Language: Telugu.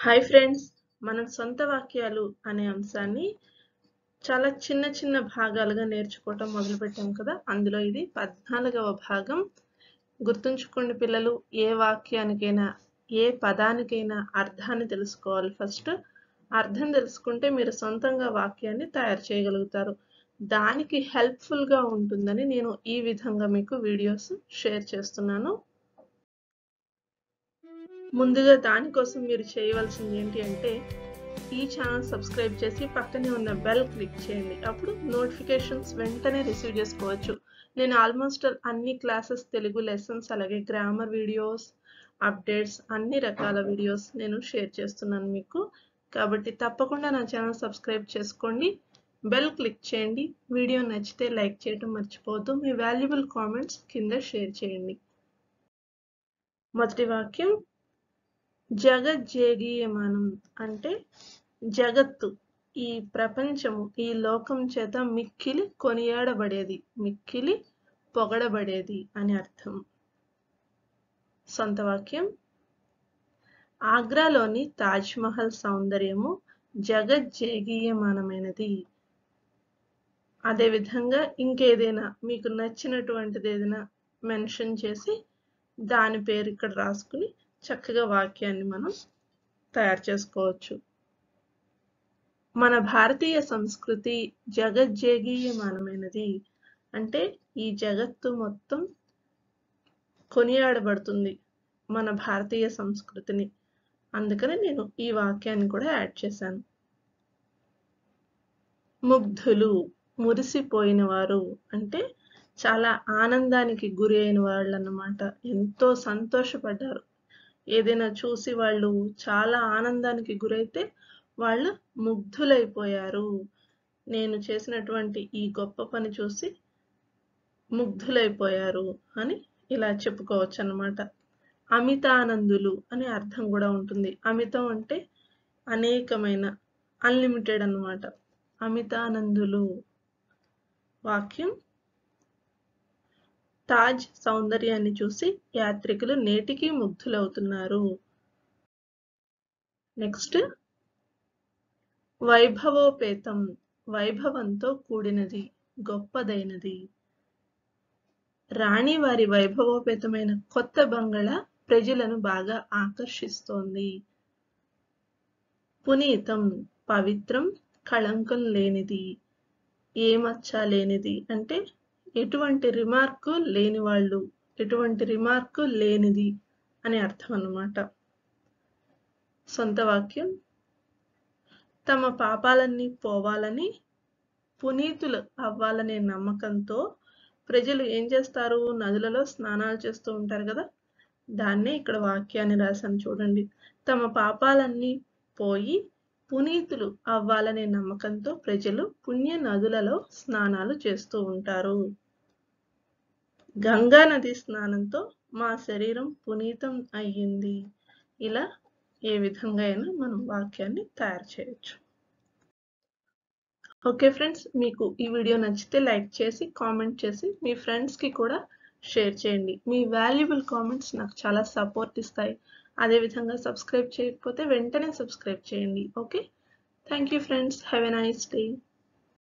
హాయ్ ఫ్రెండ్స్ మనం సొంత వాక్యాలు అనే అంశాన్ని చాలా చిన్న చిన్న భాగాలుగా నేర్చుకోవటం మొదలుపెట్టాం కదా అందులో ఇది పద్నాలుగవ భాగం గుర్తుంచుకోండి పిల్లలు ఏ వాక్యానికైనా ఏ పదానికైనా అర్థాన్ని తెలుసుకోవాలి ఫస్ట్ అర్థం తెలుసుకుంటే మీరు సొంతంగా వాక్యాన్ని తయారు చేయగలుగుతారు దానికి హెల్ప్ఫుల్గా ఉంటుందని నేను ఈ విధంగా మీకు వీడియోస్ షేర్ చేస్తున్నాను ముందుగా దానికోసం మీరు చేయవలసింది ఏంటి అంటే ఈ ఛానల్ సబ్స్క్రైబ్ చేసి పక్కనే ఉన్న బెల్ క్లిక్ చేయండి అప్పుడు నోటిఫికేషన్స్ వెంటనే రిసీవ్ చేసుకోవచ్చు నేను ఆల్మోస్ట్ అన్ని క్లాసెస్ తెలుగు లెసన్స్ అలాగే గ్రామర్ వీడియోస్ అప్డేట్స్ అన్ని రకాల వీడియోస్ నేను షేర్ చేస్తున్నాను మీకు కాబట్టి తప్పకుండా నా ఛానల్ సబ్స్క్రైబ్ చేసుకోండి బెల్ క్లిక్ చేయండి వీడియో నచ్చితే లైక్ చేయడం మర్చిపోవద్దు మీ వాల్యుబుల్ కామెంట్స్ కింద షేర్ చేయండి మొదటి వాక్యం జగజ్జేగీయమానం అంటే జగత్తు ఈ ప్రపంచము ఈ లోకం చేత మిక్కిలి కొనియాడబడేది మిక్కిలి పొగడబడేది అని అర్థం సొంత వాక్యం ఆగ్రాలోని తాజ్మహల్ సౌందర్యము జగజ్జేగీయమానమైనది అదేవిధంగా ఇంకేదైనా మీకు నచ్చినటువంటిది ఏదైనా మెన్షన్ చేసి దాని పేరు ఇక్కడ రాసుకుని చక్కగా వాక్యాన్ని మనం తయారు చేసుకోవచ్చు మన భారతీయ సంస్కృతి జగజ్జేగీయమానమైనది అంటే ఈ జగత్తు మొత్తం కొనియాడబడుతుంది మన భారతీయ సంస్కృతిని అందుకని నేను ఈ వాక్యాన్ని కూడా యాడ్ చేశాను ముగ్ధులు మురిసిపోయిన వారు అంటే చాలా ఆనందానికి గురి అయిన వాళ్ళు అన్నమాట ఎంతో సంతోషపడ్డారు ఏదైనా చూసి వాళ్ళు చాలా ఆనందానికి గురైతే వాళ్ళు ముగ్ధులైపోయారు నేను చేసినటువంటి ఈ గొప్ప పని చూసి ముగ్ధులైపోయారు అని ఇలా చెప్పుకోవచ్చు అనమాట అమితానందులు అనే అర్థం కూడా ఉంటుంది అమితం అంటే అనేకమైన అన్లిమిటెడ్ అన్నమాట అమితానందులు వాక్యం తాజ్ సౌందర్యాన్ని చూసి యాత్రికులు నేటికి ముగ్ధులవుతున్నారు నెక్స్ట్ వైభవోపేతం వైభవంతో కూడినది గొప్పదైనది రాణి వారి వైభవోపేతమైన కొత్త బంగళ ప్రజలను బాగా ఆకర్షిస్తోంది పునీతం పవిత్రం కళంకం లేనిది ఏమచ్చ లేనిది అంటే ఎటువంటి రిమార్కు లేని వాళ్ళు ఎటువంటి రిమార్కు లేనిది అని అర్థం అన్నమాట సొంత వాక్యం తమ పాపాలన్నీ పోవాలని పునీతులు అవ్వాలనే నమ్మకంతో ప్రజలు ఏం చేస్తారు నదులలో స్నానాలు చేస్తూ ఉంటారు కదా దాన్నే ఇక్కడ వాక్యాన్ని రాశాను చూడండి తమ పాపాలన్నీ పోయి పునీతులు అవ్వాలనే నమ్మకంతో ప్రజలు పుణ్య నదులలో స్నానాలు చేస్తూ ఉంటారు గంగా నది స్నానంతో మా శరీరం పునీతం అయ్యింది ఇలా ఏ విధంగా అయినా మనం వాక్యాన్ని తయారు చేయొచ్చు ఓకే ఫ్రెండ్స్ మీకు ఈ వీడియో నచ్చితే లైక్ చేసి కామెంట్ చేసి మీ ఫ్రెండ్స్కి కూడా షేర్ చేయండి మీ వాల్యుబుల్ కామెంట్స్ నాకు చాలా సపోర్ట్ ఇస్తాయి అదేవిధంగా సబ్స్క్రైబ్ చేయకపోతే వెంటనే సబ్స్క్రైబ్ చేయండి okay thank you friends have a nice day